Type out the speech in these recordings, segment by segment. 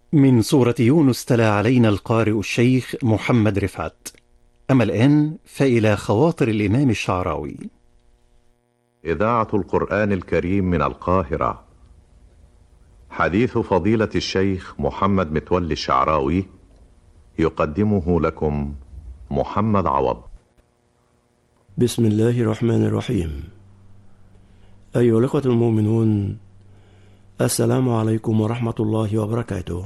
من سورة يونس تلا علينا القارئ الشيخ محمد رفعت أما الآن فإلى خواطر الإمام الشعراوي إذاعة القرآن الكريم من القاهرة حديث فضيلة الشيخ محمد متولي الشعراوي يقدمه لكم محمد عوض بسم الله الرحمن الرحيم أيها الأخوة المؤمنون السلام عليكم ورحمة الله وبركاته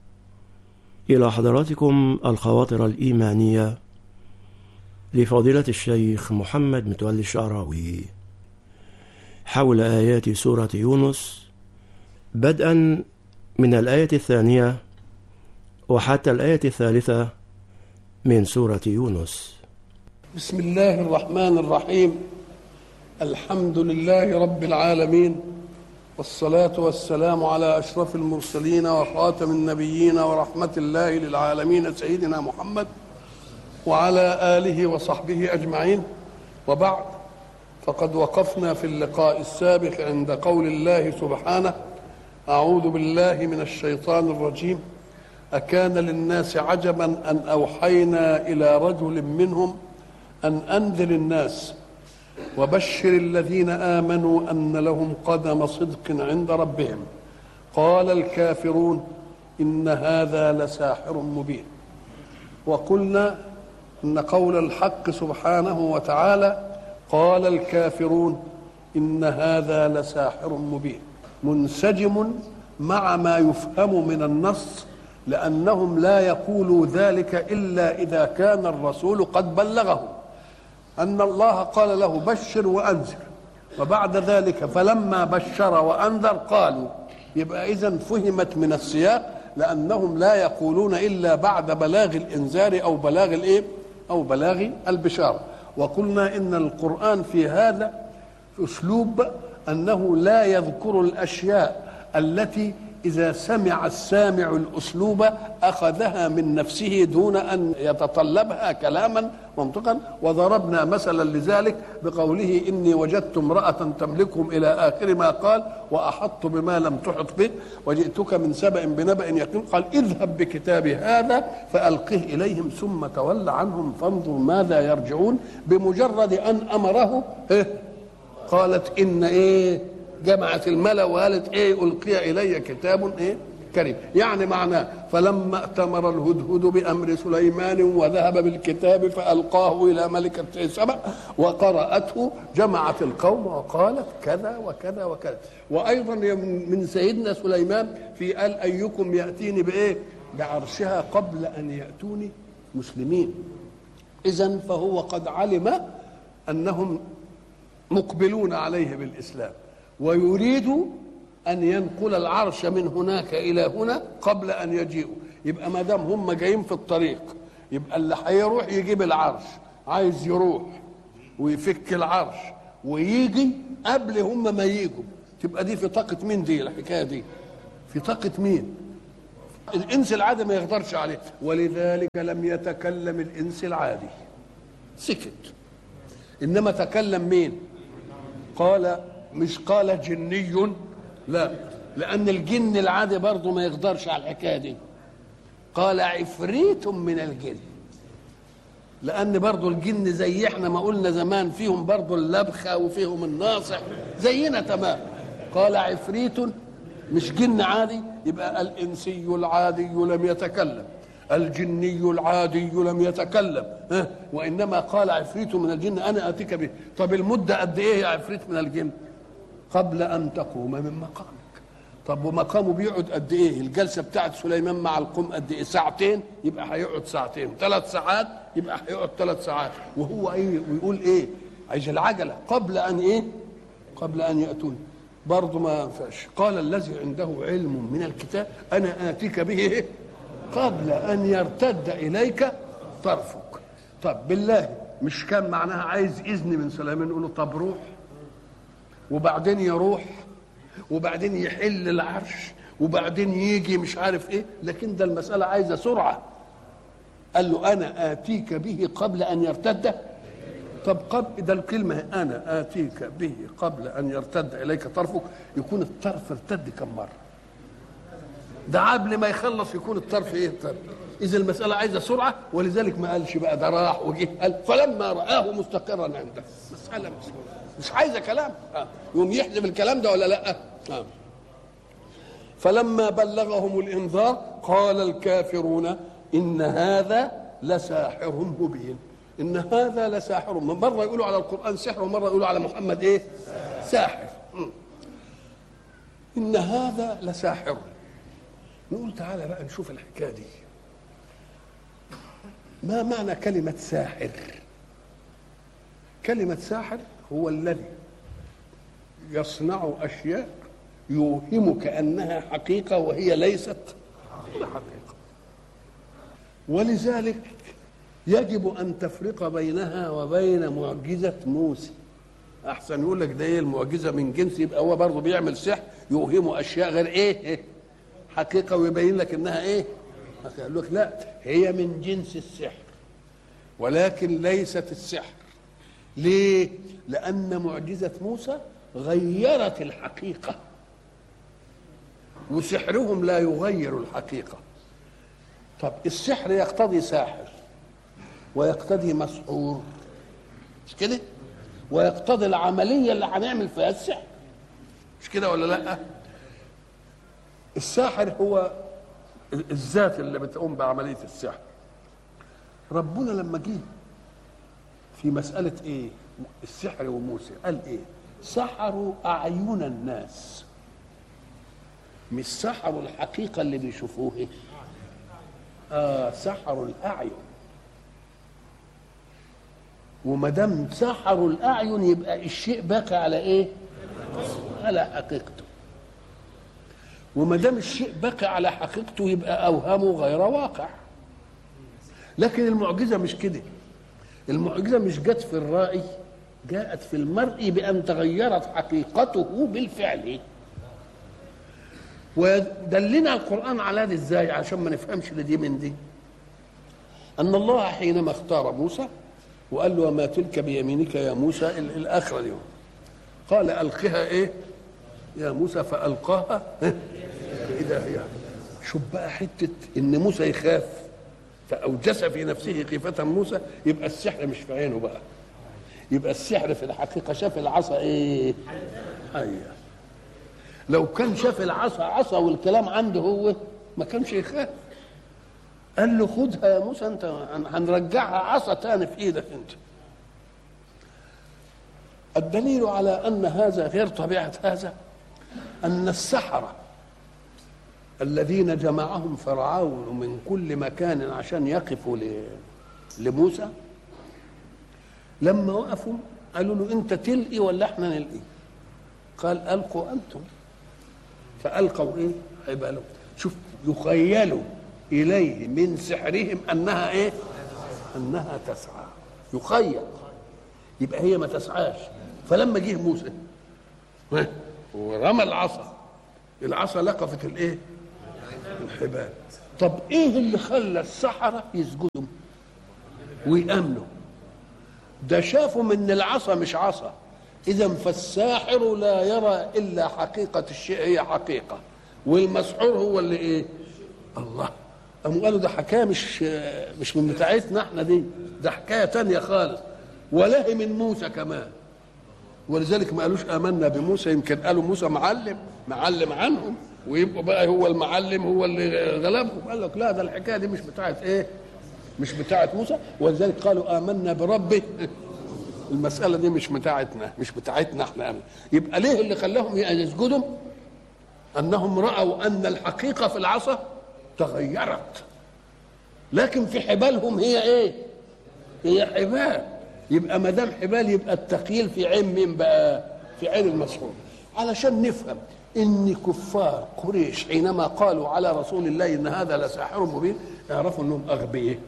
إلى حضراتكم الخواطر الإيمانية لفضيلة الشيخ محمد متولي الشعراوي حول آيات سورة يونس بدءا من الآية الثانية وحتى الآية الثالثة من سورة يونس بسم الله الرحمن الرحيم الحمد لله رب العالمين والصلاة والسلام على أشرف المرسلين وخاتم النبيين ورحمة الله للعالمين سيدنا محمد وعلى آله وصحبه أجمعين وبعد فقد وقفنا في اللقاء السابق عند قول الله سبحانه أعوذ بالله من الشيطان الرجيم أكان للناس عجبا أن أوحينا إلى رجل منهم أن أنذر الناس وبشر الذين امنوا ان لهم قدم صدق عند ربهم قال الكافرون ان هذا لساحر مبين وقلنا ان قول الحق سبحانه وتعالى قال الكافرون ان هذا لساحر مبين منسجم مع ما يفهم من النص لانهم لا يقولوا ذلك الا اذا كان الرسول قد بلغه أن الله قال له بشر وأنذر وبعد ذلك فلما بشر وأنذر قالوا يبقى إذا فهمت من السياق لأنهم لا يقولون إلا بعد بلاغ الإنذار أو بلاغ الإيه؟ أو بلاغ البشارة وقلنا إن القرآن في هذا أسلوب أنه لا يذكر الأشياء التي إذا سمع السامع الأسلوب أخذها من نفسه دون أن يتطلبها كلاما منطقا وضربنا مثلا لذلك بقوله إني وجدت امرأة تملكهم إلى آخر ما قال وأحط بما لم تحط به وجئتك من سبأ بنبأ يقين قال اذهب بكتابي هذا فألقه إليهم ثم تول عنهم فانظر ماذا يرجعون بمجرد أن أمره إيه قالت إن إيه جمعت الملا وقالت ايه القي الي كتاب ايه كريم يعني معناه فلما ائتمر الهدهد بامر سليمان وذهب بالكتاب فالقاه الى ملكه سبع وقراته جمعت القوم وقالت كذا وكذا وكذا وايضا من سيدنا سليمان في قال ايكم ياتيني بايه بعرشها قبل ان ياتوني مسلمين اذا فهو قد علم انهم مقبلون عليه بالاسلام ويريد أن ينقل العرش من هناك إلى هنا قبل أن يجيئوا يبقى ما دام هم جايين في الطريق يبقى اللي هيروح يجيب العرش عايز يروح ويفك العرش ويجي قبل هم ما يجوا تبقى دي في طاقة مين دي الحكاية دي في طاقة مين الإنس العادي ما يقدرش عليه ولذلك لم يتكلم الإنس العادي سكت إنما تكلم مين قال مش قال جني لا لأن الجن العادي برضه ما يقدرش على الحكاية دي قال عفريت من الجن لأن برضه الجن زي احنا ما قلنا زمان فيهم برضه اللبخة وفيهم الناصح زينا تمام قال عفريت مش جن عادي يبقى الإنسي العادي لم يتكلم الجني العادي لم يتكلم ها وإنما قال عفريت من الجن أنا آتيك به طب المدة قد إيه يا عفريت من الجن قبل ان تقوم من مقامك طب ومقامه بيقعد قد ايه الجلسه بتاعت سليمان مع القوم قد ايه ساعتين يبقى هيقعد ساعتين ثلاث ساعات يبقى هيقعد ثلاث ساعات وهو ايه ويقول ايه عايز العجله قبل ان ايه قبل ان ياتوني برضه ما ينفعش قال الذي عنده علم من الكتاب انا اتيك به إيه؟ قبل ان يرتد اليك طرفك طب بالله مش كان معناها عايز اذن من سليمان يقول له طب روح وبعدين يروح وبعدين يحل العرش وبعدين يجي مش عارف ايه لكن ده المسألة عايزة سرعة قال له أنا آتيك به قبل أن يرتد طب قبل ده الكلمة أنا آتيك به قبل أن يرتد إليك طرفك يكون الطرف ارتد كم مرة ده قبل ما يخلص يكون الطرف ايه الطرف اذا المساله عايزه سرعه ولذلك ما قالش بقى ده راح وجه قال فلما راه مستقرا عنده مساله مش, مش عايزه كلام آه. يقوم يحذف الكلام ده ولا لا آه. فلما بلغهم الانذار قال الكافرون ان هذا لساحر مبين ان هذا لساحر مره يقولوا على القران سحر ومره يقولوا على محمد ايه ساحر م. ان هذا لساحر نقول تعالى بقى نشوف الحكايه دي ما معنى كلمه ساحر كلمه ساحر هو الذي يصنع اشياء يوهمك انها حقيقه وهي ليست حقيقه ولذلك يجب ان تفرق بينها وبين معجزه موسى احسن يقول لك ده ايه المعجزه من جنس يبقى هو برضه بيعمل سحر يوهمه اشياء غير ايه حقيقه ويبين لك انها ايه قال لك لا هي من جنس السحر ولكن ليست السحر ليه لان معجزه موسى غيرت الحقيقه وسحرهم لا يغير الحقيقه طب السحر يقتضي ساحر ويقتضي مسحور مش كده ويقتضي العمليه اللي هنعمل فيها السحر مش كده ولا لا الساحر هو الذات اللي بتقوم بعمليه السحر ربنا لما جه في مساله ايه السحر وموسى قال ايه سحروا اعين الناس مش سحروا الحقيقه اللي بيشوفوها اه سحروا الاعين وما دام سحروا الاعين يبقى الشيء باقي على ايه على حقيقته وما دام الشيء باقي على حقيقته يبقى اوهامه غير واقع لكن المعجزه مش كده المعجزه مش جت في الرائي جاءت في المرء بان تغيرت حقيقته بالفعل ودلنا القران على دي ازاي عشان ما نفهمش دي من دي ان الله حينما اختار موسى وقال له وما تلك بيمينك يا موسى الاخر اليوم قال القها ايه يا موسى فالقاها اذا هي شوف بقى حته ان موسى يخاف فاوجس في نفسه خيفه موسى يبقى السحر مش في عينه بقى يبقى السحر في الحقيقه شاف العصا ايه حيه لو كان شاف العصا عصا والكلام عنده هو ما كانش يخاف قال له خدها يا موسى انت هنرجعها عصا تاني في ايدك انت الدليل على ان هذا غير طبيعه هذا ان السحره الذين جمعهم فرعون من كل مكان عشان يقفوا لموسى لما وقفوا قالوا له انت تلقي ولا احنا نلقي قال القوا انتم فالقوا ايه حبالهم شوف يخيلوا اليه من سحرهم انها ايه انها تسعى يخيل يبقى هي ما تسعاش فلما جه موسى ورمى العصا العصا لقفت الايه الحبال طب ايه اللي خلى السحرة يسجدوا ويأمنوا ده شافوا من العصا مش عصا اذا فالساحر لا يرى الا حقيقة الشيء هي حقيقة والمسحور هو اللي ايه الله قاموا قالوا ده حكايه مش مش من بتاعتنا احنا دي ده حكايه تانية خالص ولا هي من موسى كمان ولذلك ما قالوش امنا بموسى يمكن قالوا موسى معلم معلم عنهم ويبقى بقى هو المعلم هو اللي غلبهم قال لك لا ده الحكايه دي مش بتاعت ايه مش بتاعت موسى ولذلك قالوا امنا بربه المساله دي مش بتاعتنا مش بتاعتنا احنا أمن. يبقى ليه اللي خلاهم يسجدوا انهم راوا ان الحقيقه في العصا تغيرت لكن في حبالهم هي ايه هي حبال يبقى ما دام حبال يبقى التقييل في عين مين بقى في عين المسحور علشان نفهم ان كفار قريش حينما قالوا على رسول الله ان هذا لساحر مبين يعرفوا انهم اغبياء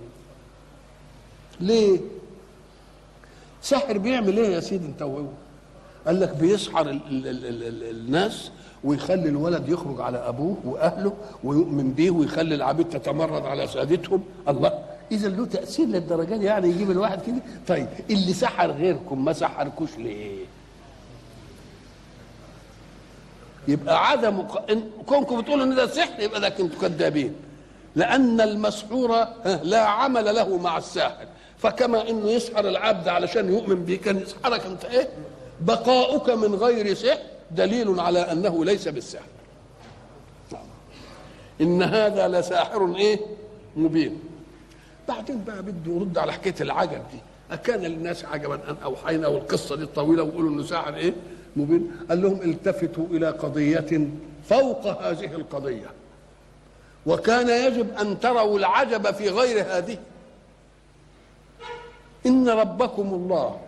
ليه ساحر بيعمل ايه يا سيدي انت وهو قال لك بيسحر ال ال ال ال ال الناس ويخلي الولد يخرج على ابوه واهله ويؤمن به ويخلي العبيد تتمرد على سادتهم الله اذا له تاثير للدرجه دي يعني يجيب الواحد كده طيب اللي سحر غيركم ما سحركوش ليه يبقى عدم ق- إن- كونكم بتقولوا ان ده سحر يبقى ده كنتوا كذابين لان المسحور ها، لا عمل له مع الساحر فكما انه يسحر العبد علشان يؤمن به كان يسحرك انت ايه بقاؤك من غير سحر دليل على انه ليس بالسحر نعم. ان هذا لساحر ايه مبين بعدين بقى بده يرد على حكايه العجب دي أكان للناس عجبا أن أوحينا والقصة دي الطويلة ويقولوا إنه ساحر إيه؟ مبين قال لهم التفتوا إلى قضية فوق هذه القضية وكان يجب أن تروا العجب في غير هذه إن ربكم الله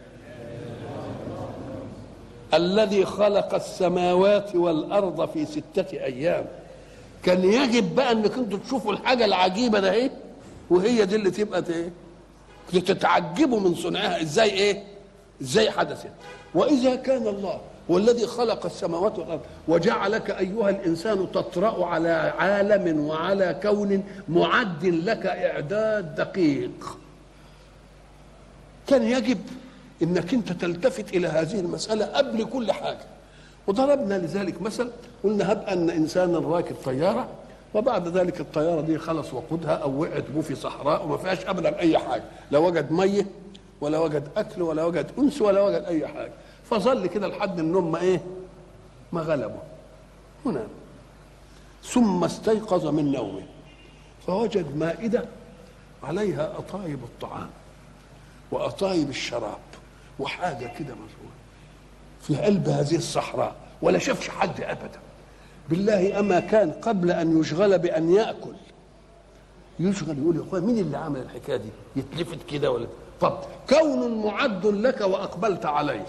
الذي خلق السماوات والأرض في ستة أيام كان يجب بقى انك انتوا تشوفوا الحاجه العجيبه ده ايه وهي دي اللي تبقى ايه تتعجبوا من صنعها ازاي ايه ازاي حدثت واذا كان الله هو الذي خلق السماوات والارض وجعلك ايها الانسان تطرا على عالم وعلى كون معد لك اعداد دقيق كان يجب انك انت تلتفت الى هذه المساله قبل كل حاجه وضربنا لذلك مثل قلنا هب ان انسانا راكب طياره وبعد ذلك الطياره دي خلص وقودها او وقعت بو في صحراء وما فيهاش ابدا اي حاجه لا وجد ميه ولا وجد اكل ولا وجد انس ولا وجد اي حاجه فظل كده لحد النوم ما ايه ما غلبه هنا ثم استيقظ من نومه فوجد مائده عليها اطايب الطعام واطايب الشراب وحاجه كده مزروعه في قلب هذه الصحراء ولا شافش حد ابدا بالله اما كان قبل ان يشغل بان ياكل يشغل يقول يا اخويا مين اللي عمل الحكايه دي يتلفت كده ولا طب كون معد لك واقبلت عليه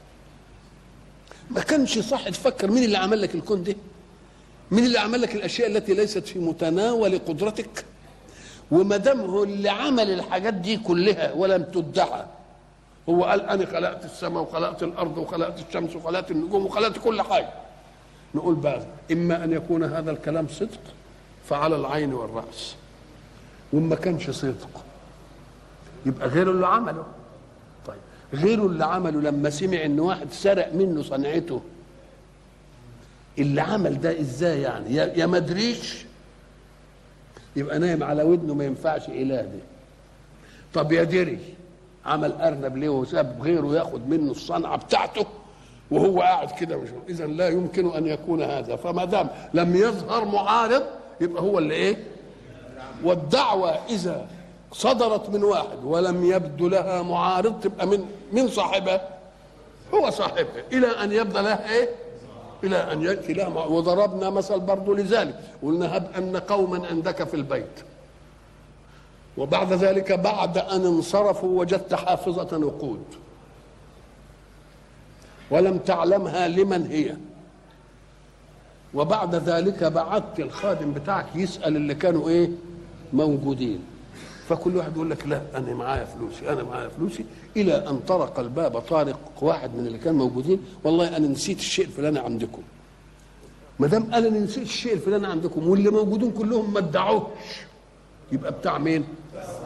ما كانش صح تفكر مين اللي عمل لك الكون ده مين اللي عمل لك الاشياء التي ليست في متناول قدرتك وما دام هو اللي عمل الحاجات دي كلها ولم تدعى هو قال انا خلقت السماء وخلقت الارض وخلقت الشمس وخلقت النجوم وخلقت كل حاجه نقول بقى اما ان يكون هذا الكلام صدق فعلى العين والراس وما كانش صدق يبقى غيره اللي عمله طيب غيره اللي عمله لما سمع ان واحد سرق منه صنعته اللي عمل ده ازاي يعني يا يا ما ادريش يبقى نايم على ودنه ما ينفعش اله ده طب يا دري عمل ارنب ليه وساب غيره ياخد منه الصنعه بتاعته وهو قاعد كده مش اذا لا يمكن ان يكون هذا فما دام لم يظهر معارض يبقى هو اللي ايه والدعوه اذا صدرت من واحد ولم يبدو لها معارض تبقى من من صاحبها هو صاحبها الى ان يبدو لها ايه الى ان ياتي لها مع- وضربنا مثل برضه لذلك قلنا هب ان قوما عندك في البيت وبعد ذلك بعد ان انصرفوا وجدت حافظه وقود ولم تعلمها لمن هي وبعد ذلك بعت الخادم بتاعك يسال اللي كانوا ايه موجودين فكل واحد يقول لك لا انا معايا فلوسي انا معايا فلوسي الى ان طرق الباب طارق واحد من اللي كانوا موجودين والله انا نسيت الشيء الفلاني عندكم ما دام قال انا نسيت الشيء الفلاني عندكم واللي موجودين كلهم ما ادعوش يبقى بتاع مين؟